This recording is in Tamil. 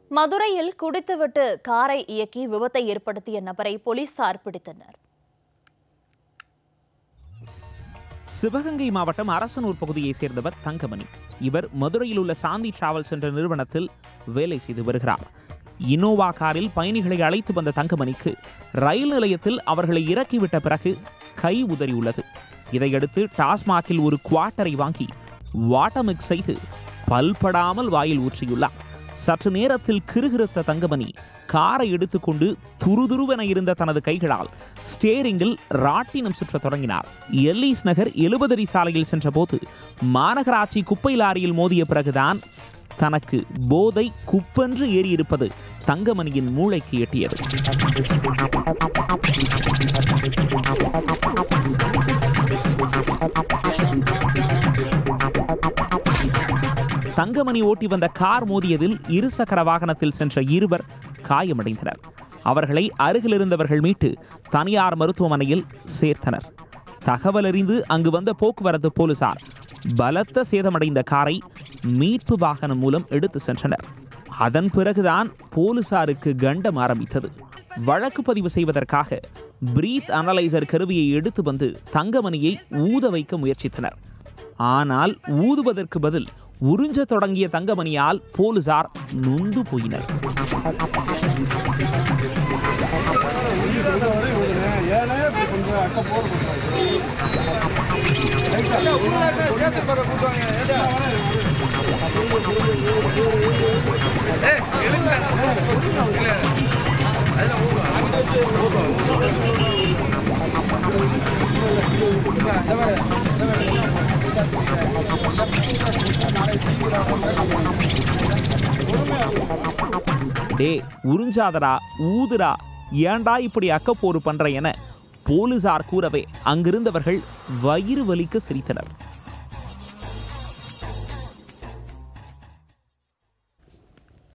மதுரையில் குடித்துவிட்டு காரை இயக்கி விபத்தை ஏற்படுத்திய நபரை போலீசார் பிடித்தனர் சிவகங்கை மாவட்டம் அரசனூர் பகுதியைச் சேர்ந்தவர் தங்கமணி இவர் மதுரையில் உள்ள சாந்தி டிராவல்ஸ் என்ற நிறுவனத்தில் வேலை செய்து வருகிறார் இனோவா காரில் பயணிகளை அழைத்து வந்த தங்கமணிக்கு ரயில் நிலையத்தில் அவர்களை இறக்கிவிட்ட பிறகு கை உதறியுள்ளது இதையடுத்து டாஸ்மாகில் ஒரு குவார்ட்டரை வாங்கி வாட்டமிக்ஸ் செய்து பல்படாமல் வாயில் ஊற்றியுள்ளார் சற்று நேரத்தில் கிறுகிறுத்த தங்கமணி காரை எடுத்துக்கொண்டு துருதுருவென இருந்த தனது கைகளால் ஸ்டேரிங்கில் ராட்டினம் சுற்றத் தொடங்கினார் எல்லீஸ் நகர் எழுபதடி சாலையில் சென்றபோது மாநகராட்சி குப்பை லாரியில் மோதிய பிறகுதான் தனக்கு போதை குப்பென்று ஏறியிருப்பது தங்கமணியின் மூளைக்கு எட்டியது தங்கமணி ஓட்டி வந்த கார் மோதியதில் இருசக்கர வாகனத்தில் சென்ற இருவர் காயமடைந்தனர் அவர்களை அருகில் இருந்தவர்கள் மீட்டு தனியார் மருத்துவமனையில் சேர்த்தனர் தகவல் அறிந்து அங்கு வந்த போக்குவரத்து போலீசார் பலத்த சேதமடைந்த காரை மீட்பு வாகனம் மூலம் எடுத்து சென்றனர் அதன் பிறகுதான் போலீசாருக்கு கண்டம் ஆரம்பித்தது வழக்கு பதிவு செய்வதற்காக பிரீத் அனலைசர் கருவியை எடுத்து வந்து தங்கமணியை ஊத வைக்க முயற்சித்தனர் ஆனால் ஊதுவதற்கு பதில் உறிஞ்ச தொடங்கிய தங்கமணியால் போலீசார் நொந்து போயினர் டே உறிஞ்சாதடா ஊதுடா ஏன்டா இப்படி அக்கப்போரு பண்ற என போலீசார் கூறவே அங்கிருந்தவர்கள் வயிறு வலிக்க சிரித்தனர்